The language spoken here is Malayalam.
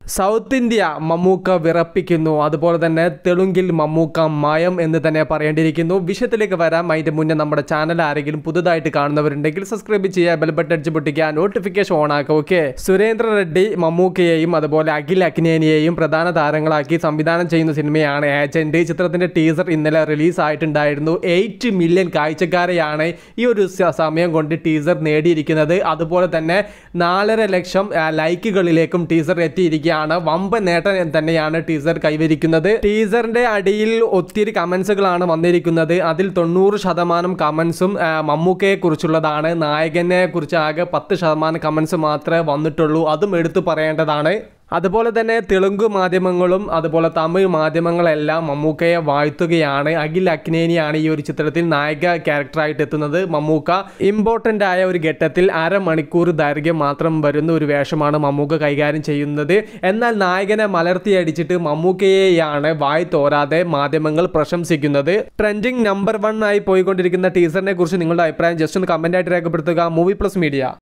സൗത്ത് ഇന്ത്യ മമ്മൂക്ക വിറപ്പിക്കുന്നു അതുപോലെ തന്നെ തെലുങ്കിൽ മമ്മൂക്ക മയം എന്ന് തന്നെ പറയേണ്ടിയിരിക്കുന്നു വിഷയത്തിലേക്ക് വരാം അതിന്റെ മുന്നേ നമ്മുടെ ചാനൽ ആരെങ്കിലും പുതുതായിട്ട് കാണുന്നവരുണ്ടെങ്കിൽ സബ്സ്ക്രൈബ് ചെയ്യുക ബെൽബട്ടൺ അടിച്ച് പൊട്ടിക്കുക നോട്ടിഫിക്കേഷൻ ഓൺ ആക്കുക ഓക്കെ സുരേന്ദ്ര റെഡ്ഡി മമ്മൂക്കയെയും അതുപോലെ അഖിൽ അക്നേനിയെയും പ്രധാന താരങ്ങളാക്കി സംവിധാനം ചെയ്യുന്ന സിനിമയാണ് ഏജന്റ് ചിത്രത്തിന്റെ ടീസർ ഇന്നലെ റിലീസ് ആയിട്ടുണ്ടായിരുന്നു എയ്റ്റ് മില്യൺ കാഴ്ചക്കാരെയാണ് ഈ ഒരു സ- സമയം കൊണ്ട് ടീസർ നേടിയിരിക്കുന്നത് അതുപോലെ തന്നെ നാലര ലക്ഷം ആ, ലൈക്കുകളിലേക്കും ടീസർ എത്തിയിരിക്കുകയാണ് വമ്പൻ നേട്ടം തന്നെയാണ് ടീസർ കൈവരിക്കുന്നത് ടീസറിന്റെ അടിയിൽ ഒത്തിരി കമന്റ്സുകളാണ് വന്നിരിക്കുന്നത് അതിൽ തൊണ്ണൂറ് ശതമാനം കമന്റ്സും മമ്മൂക്കയെ കുറിച്ചുള്ളതാണ് നായകനെ കുറിച്ച് ആകെ പത്ത് ശതമാനം കമന്റ്സ് മാത്രമേ വന്നിട്ടുള്ളൂ അതും എടുത്തു പറയേണ്ടതാണ് അതുപോലെ തന്നെ തെലുങ്ക് മാധ്യമങ്ങളും അതുപോലെ തമിഴ് മാധ്യമങ്ങളെല്ലാം മമ്മൂക്കയെ വാഴ്ത്തുകയാണ് അഖിൽ അക്നേനിയാണ് ഈ ഒരു ചിത്രത്തിൽ നായിക ക്യാരക്ടറായിട്ട് എത്തുന്നത് മമ്മൂക്ക ഇമ്പോർട്ടൻ്റ് ആയ ഒരു ഘട്ടത്തിൽ അരമണിക്കൂർ ദൈർഘ്യം മാത്രം വരുന്ന ഒരു വേഷമാണ് മമ്മൂക്ക കൈകാര്യം ചെയ്യുന്നത് എന്നാൽ നായകനെ മലർത്തിയടിച്ചിട്ട് മമ്മൂക്കയെയാണ് വായി തോരാതെ മാധ്യമങ്ങൾ പ്രശംസിക്കുന്നത് ട്രെൻഡിങ് നമ്പർ വൺ ആയി പോയിക്കൊണ്ടിരിക്കുന്ന ടീസറിനെ കുറിച്ച് നിങ്ങളുടെ അഭിപ്രായം ജസ്റ്റ് ഒന്ന് കമൻ്റ് ആയിട്ട് രേഖപ്പെടുത്തുക മൂവി പ്ലസ് മീഡിയ